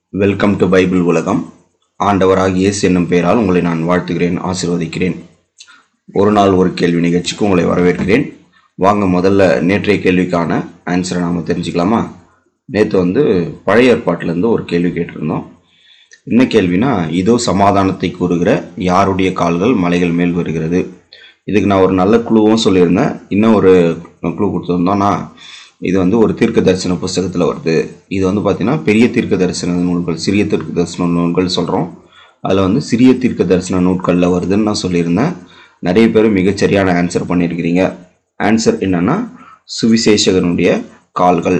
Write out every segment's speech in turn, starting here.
welcome to Bible உலகம் ஆண்டவராகிய இயேசு என்னும் பெயரால் உங்களை நான் வாழ்த்துகிறேன் ஆசீர்வதிக்கிறேன் ஒரு நாள் ஒரு கேள்வி நிகழ்ச்சிக்கு உங்களை வரவேற்கிறேன் வாங்க முதல்ல நேற்றைய கேள்விக்கான ஆன்சரை நாம் தெரிஞ்சுக்கலாமா நேற்று வந்து பழைய ஏற்பாட்டிலேருந்து ஒரு கேள்வி கேட்டிருந்தோம் என்ன கேள்வினா இதோ சமாதானத்தை கூறுகிற யாருடைய கால்கள் மலைகள் மேல் வருகிறது இதுக்கு நான் ஒரு நல்ல குழுவும் சொல்லியிருந்தேன் இன்னும் ஒரு குழு கொடுத்துருந்தோம்னா இது வந்து ஒரு தீர்க்க தரிசன புஸ்தகத்தில் வருது இது வந்து பார்த்திங்கன்னா பெரிய தீர்க்க தரிசன நூல்கள் சிறிய தீர்க்க தரிசன நூல்கள் சொல்கிறோம் அதில் வந்து சிறிய தீர்க்க தரிசன நூட்களில் வருதுன்னு நான் சொல்லியிருந்தேன் நிறைய பேர் மிகச்சரியான ஆன்சர் பண்ணியிருக்கிறீங்க ஆன்சர் என்னன்னா சுவிசேஷகனுடைய கால்கள்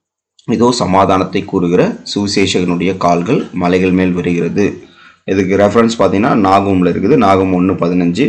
இதோ சமாதானத்தை கூறுகிற சுவிசேஷகனுடைய கால்கள் மலைகள் மேல் வருகிறது இதுக்கு ரெஃபரன்ஸ் பார்த்தீங்கன்னா நாகூமில் இருக்குது நாகம் ஒன்று பதினஞ்சு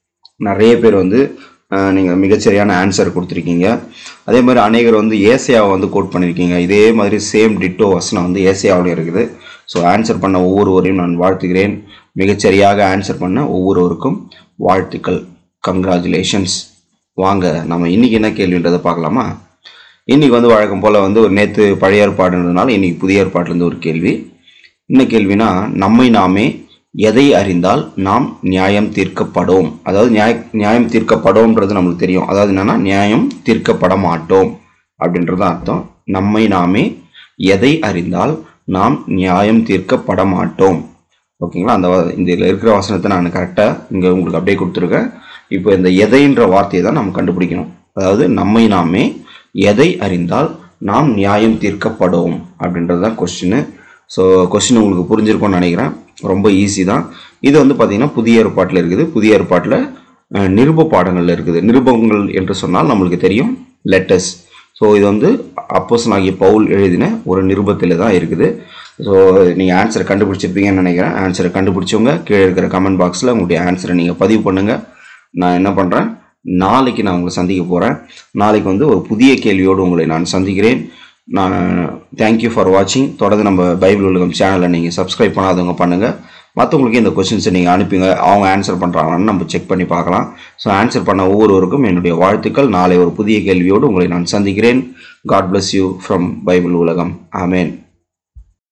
நிறைய பேர் வந்து நீங்கள் மிகச்சரியான ஆன்சர் கொடுத்துருக்கீங்க அதே மாதிரி அநேகர் வந்து ஏசியாவை வந்து கோட் பண்ணியிருக்கீங்க இதே மாதிரி சேம் டிட்டோ வசனம் வந்து ஏசியாவில் இருக்குது ஸோ ஆன்சர் பண்ண ஒவ்வொருவரையும் நான் வாழ்த்துகிறேன் மிகச்சரியாக ஆன்சர் பண்ண ஒவ்வொருவருக்கும் வாழ்த்துக்கள் கங்க்ராச்சுலேஷன்ஸ் வாங்க நம்ம இன்னைக்கு என்ன கேள்வின்றதை பார்க்கலாமா இன்னைக்கு வந்து வழக்கம் போல் வந்து ஒரு நேற்று பழைய ஏற்பாடுன்றதுனால இன்னைக்கு புதிய ஏற்பாட்டிலேருந்து ஒரு கேள்வி என்ன கேள்வினா நம்மை நாமே எதை அறிந்தால் நாம் நியாயம் தீர்க்கப்படும் அதாவது நியாய நியாயம் தீர்க்கப்படும்ன்றது நம்மளுக்கு தெரியும் அதாவது என்னன்னா நியாயம் தீர்க்கப்பட மாட்டோம் அப்படின்றது அர்த்தம் நம்மை நாமே எதை அறிந்தால் நாம் நியாயம் தீர்க்கப்பட மாட்டோம் ஓகேங்களா அந்த வ- இந்த இதுல இருக்கிற வசனத்தை நான் கரெக்டாக இங்கே உங்களுக்கு அப்படியே கொடுத்துருக்கேன் இப்போ இந்த எதைன்ற வார்த்தையை தான் நம்ம கண்டுபிடிக்கணும் அதாவது நம்மை நாமே எதை அறிந்தால் நாம் நியாயம் தீர்க்கப்படும் அப்படின்றது தான் கொஸ்டின் ஸோ கொஸ்டின் உங்களுக்கு புரிஞ்சிருக்கும்னு நினைக்கிறேன் ரொம்ப ஈஸி தான் இது வந்து பார்த்தீங்கன்னா புதிய ஏற்பாட்டில் இருக்குது புதிய ஏற்பாட்டில் அஹ், நிருப பாடங்கள்ல இருக்குது நிருபங்கள் என்று சொன்னால் நம்மளுக்கு தெரியும் லெட்டர்ஸ் ஸோ இது வந்து அப்போஸ் ஆகிய பவுல் எழுதின ஒரு நிருபத்தில் தான் இருக்குது ஸோ நீங்கள் ஆன்சரை கண்டுபிடிச்சிருப்பீங்கன்னு நினைக்கிறேன் ஆன்சரை கண்டுபிடிச்சவங்க கீழே இருக்கிற கமெண்ட் பாக்ஸில் உங்களுடைய ஆன்சரை நீங்கள் பதிவு பண்ணுங்கள் நான் என்ன பண்ணுறேன் நாளைக்கு நான் உங்களை சந்திக்க போகிறேன் நாளைக்கு வந்து ஒரு புதிய கேள்வியோடு உங்களை நான் சந்திக்கிறேன் நான் தேங்க்யூ ஃபார் வாட்சிங் தொடர்ந்து நம்ம பைபிள் உலகம் சேனலை நீங்கள் சப்ஸ்கிரைப் பண்ணாதவங்க பண்ணுங்கள் மற்றவங்களுக்கு இந்த கொஸ்டின்ஸை நீங்கள் அனுப்புங்க அவங்க ஆன்சர் பண்ணுறாங்களான்னு நம்ம செக் பண்ணி பார்க்கலாம் ஸோ ஆன்சர் பண்ண ஒவ்வொருவருக்கும் என்னுடைய வாழ்த்துக்கள் நாளை ஒரு புதிய கேள்வியோடு உங்களை நான் சந்திக்கிறேன் God bless you from Bible உலகம் ஆமென்